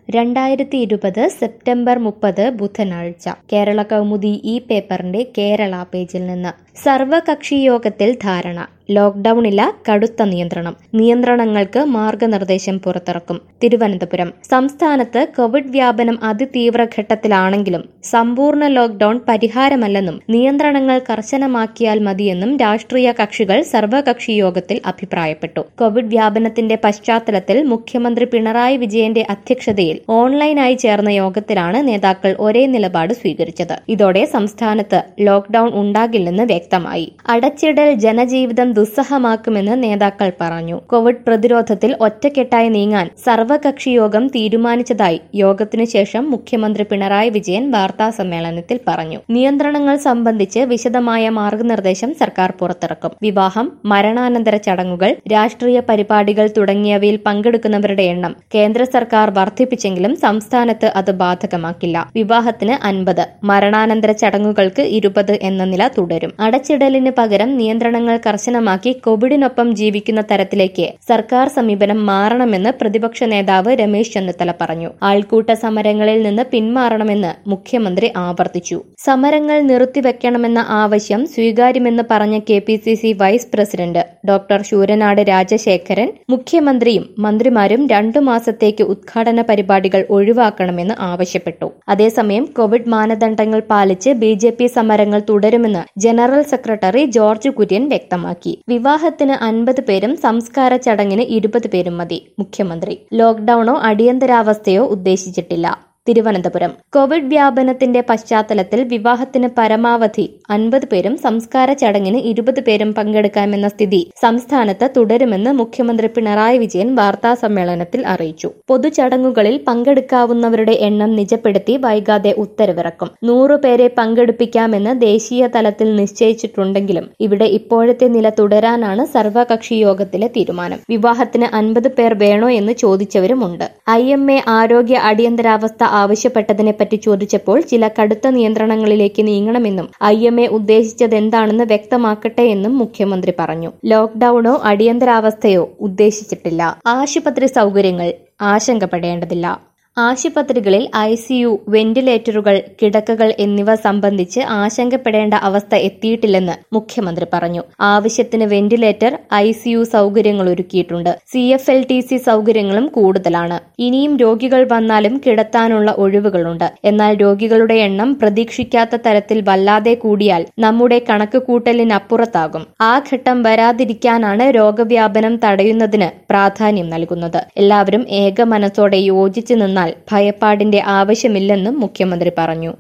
രണ്ടായിരത്തി ഇരുപത് സെപ്റ്റംബർ മുപ്പത് ബുധനാഴ്ച കേരള കൗമുദി ഈ പേപ്പറിന്റെ കേരള പേജിൽ നിന്ന് സർവകക്ഷി യോഗത്തിൽ ധാരണ ലോക്ഡൌണില്ല കടുത്ത നിയന്ത്രണം നിയന്ത്രണങ്ങൾക്ക് മാർഗനിർദ്ദേശം പുറത്തിറക്കും തിരുവനന്തപുരം സംസ്ഥാനത്ത് കോവിഡ് വ്യാപനം അതിതീവ്ര ഘട്ടത്തിലാണെങ്കിലും സമ്പൂർണ്ണ ലോക്ഡൌൺ പരിഹാരമല്ലെന്നും നിയന്ത്രണങ്ങൾ കർശനമാക്കിയാൽ മതിയെന്നും രാഷ്ട്രീയ കക്ഷികൾ സർവകക്ഷി യോഗത്തിൽ അഭിപ്രായപ്പെട്ടു കോവിഡ് വ്യാപനത്തിന്റെ പശ്ചാത്തലത്തിൽ മുഖ്യമന്ത്രി പിണറായി വിജയന്റെ അധ്യക്ഷതയിൽ ഓൺലൈനായി ചേർന്ന യോഗത്തിലാണ് നേതാക്കൾ ഒരേ നിലപാട് സ്വീകരിച്ചത് ഇതോടെ സംസ്ഥാനത്ത് ലോക്ഡൌൺ ഉണ്ടാകില്ലെന്ന് വ്യക്തമായി അടച്ചിടൽ ജനജീവിതം ദുസ്സഹമാക്കുമെന്ന് നേതാക്കൾ പറഞ്ഞു കോവിഡ് പ്രതിരോധത്തിൽ ഒറ്റക്കെട്ടായി നീങ്ങാൻ സർവകക്ഷി യോഗം തീരുമാനിച്ചതായി യോഗത്തിനു ശേഷം മുഖ്യമന്ത്രി പിണറായി വിജയൻ വാർത്താ സമ്മേളനത്തിൽ പറഞ്ഞു നിയന്ത്രണങ്ങൾ സംബന്ധിച്ച് വിശദമായ മാർഗനിർദ്ദേശം സർക്കാർ പുറത്തിറക്കും വിവാഹം മരണാനന്തര ചടങ്ങുകൾ രാഷ്ട്രീയ പരിപാടികൾ തുടങ്ങിയവയിൽ പങ്കെടുക്കുന്നവരുടെ എണ്ണം കേന്ദ്ര സർക്കാർ വർദ്ധിപ്പിച്ചെങ്കിലും സംസ്ഥാനത്ത് അത് ബാധകമാക്കില്ല വിവാഹത്തിന് അൻപത് മരണാനന്തര ചടങ്ങുകൾക്ക് ഇരുപത് എന്ന നില തുടരും അടച്ചിടലിന് പകരം നിയന്ത്രണങ്ങൾ കർശനമാക്കി കോവിഡിനൊപ്പം ജീവിക്കുന്ന തരത്തിലേക്ക് സർക്കാർ സമീപനം മാറണമെന്ന് പ്രതിപക്ഷ നേതാവ് രമേശ് ചെന്നിത്തല പറഞ്ഞു ആൾക്കൂട്ട സമരങ്ങളിൽ നിന്ന് പിന്മാറണമെന്ന് മുഖ്യമന്ത്രി ആവർത്തിച്ചു സമരങ്ങൾ നിർത്തിവെക്കണമെന്ന ആവശ്യം സ്വീകാര്യമെന്ന് പറഞ്ഞ K P C C vice president doctor Sooranad Rajasekharan മുഖ്യമന്ത്രിയും മന്ത്രിമാരും രണ്ടു മാസത്തേക്ക് ഉദ്ഘാടന പരിപാടികൾ ഒഴിവാക്കണമെന്ന് ആവശ്യപ്പെട്ടു അതേസമയം കോവിഡ് മാനദണ്ഡങ്ങൾ പാലിച്ച് ബി ജെ പി സമരങ്ങൾ തുടരുമെന്ന് ജനറൽ സെക്രട്ടറി ജോർജ് കുര്യൻ വ്യക്തമാക്കി വിവാഹത്തിന് അൻപത് പേരും സംസ്കാര ചടങ്ങിന് ഇരുപത് പേരും മതി മുഖ്യമന്ത്രി ലോക്ഡൌണോ അടിയന്തരാവസ്ഥയോ ഉദ്ദേശിച്ചിട്ടില്ല തിരുവനന്തപുരം കോവിഡ് വ്യാപനത്തിന്റെ പശ്ചാത്തലത്തിൽ വിവാഹത്തിന് പരമാവധി അൻപത് പേരും സംസ്കാര ചടങ്ങിന് ഇരുപത് പേരും പങ്കെടുക്കാമെന്ന സ്ഥിതി സംസ്ഥാനത്ത് തുടരുമെന്ന് മുഖ്യമന്ത്രി പിണറായി വിജയൻ വാർത്താ സമ്മേളനത്തിൽ അറിയിച്ചു പൊതുചടങ്ങുകളിൽ പങ്കെടുക്കാവുന്നവരുടെ എണ്ണം നിജപ്പെടുത്തി വൈകാതെ ഉത്തരവിറക്കും നൂറു പേരെ പങ്കെടുപ്പിക്കാമെന്ന് ദേശീയ തലത്തിൽ നിശ്ചയിച്ചിട്ടുണ്ടെങ്കിലും ഇവിടെ ഇപ്പോഴത്തെ നില തുടരാനാണ് സർവകക്ഷി യോഗത്തിലെ തീരുമാനം വിവാഹത്തിന് അൻപത് പേർ വേണോ എന്ന് ചോദിച്ചവരുമുണ്ട് ഐ എം എ ആരോഗ്യ അടിയന്തരാവസ്ഥ ആവശ്യപ്പെട്ടതിനെപ്പറ്റി ചോദിച്ചപ്പോൾ ചില കടുത്ത നിയന്ത്രണങ്ങളിലേക്ക് നീങ്ങണമെന്നും ഐ എം എ ഉദ്ദേശിച്ചതെന്താണെന്ന് വ്യക്തമാക്കട്ടെ എന്നും മുഖ്യമന്ത്രി പറഞ്ഞു ലോക്ഡൌണോ അടിയന്തരാവസ്ഥയോ ഉദ്ദേശിച്ചിട്ടില്ല ആശുപത്രി സൗകര്യങ്ങൾ ആശങ്കപ്പെടേണ്ടതില്ല ആശുപത്രികളിൽ ഐ സിയു വെന്റിലേറ്ററുകൾ കിടക്കകൾ എന്നിവ സംബന്ധിച്ച് ആശങ്കപ്പെടേണ്ട അവസ്ഥ എത്തിയിട്ടില്ലെന്ന് മുഖ്യമന്ത്രി പറഞ്ഞു ആവശ്യത്തിന് വെന്റിലേറ്റർ ഐ സിയു സൗകര്യങ്ങൾ ഒരുക്കിയിട്ടുണ്ട് C F L T C സൗകര്യങ്ങളും കൂടുതലാണ് ഇനിയും രോഗികൾ വന്നാലും കിടത്താനുള്ള ഒഴിവുകളുണ്ട് എന്നാൽ രോഗികളുടെ എണ്ണം പ്രതീക്ഷിക്കാത്ത തരത്തിൽ വല്ലാതെ കൂടിയാൽ നമ്മുടെ കണക്ക് കൂട്ടലിനപ്പുറത്താകും ആ ഘട്ടം വരാതിരിക്കാനാണ് രോഗവ്യാപനം തടയുന്നതിന് പ്രാധാന്യം നൽകുന്നത് എല്ലാവരും ഏക മനസ്സോടെ യോജിച്ചു നിന്നാൽ ഭയപ്പാടിന്റെ ആവശ്യമില്ലെന്നും മുഖ്യമന്ത്രി പറഞ്ഞു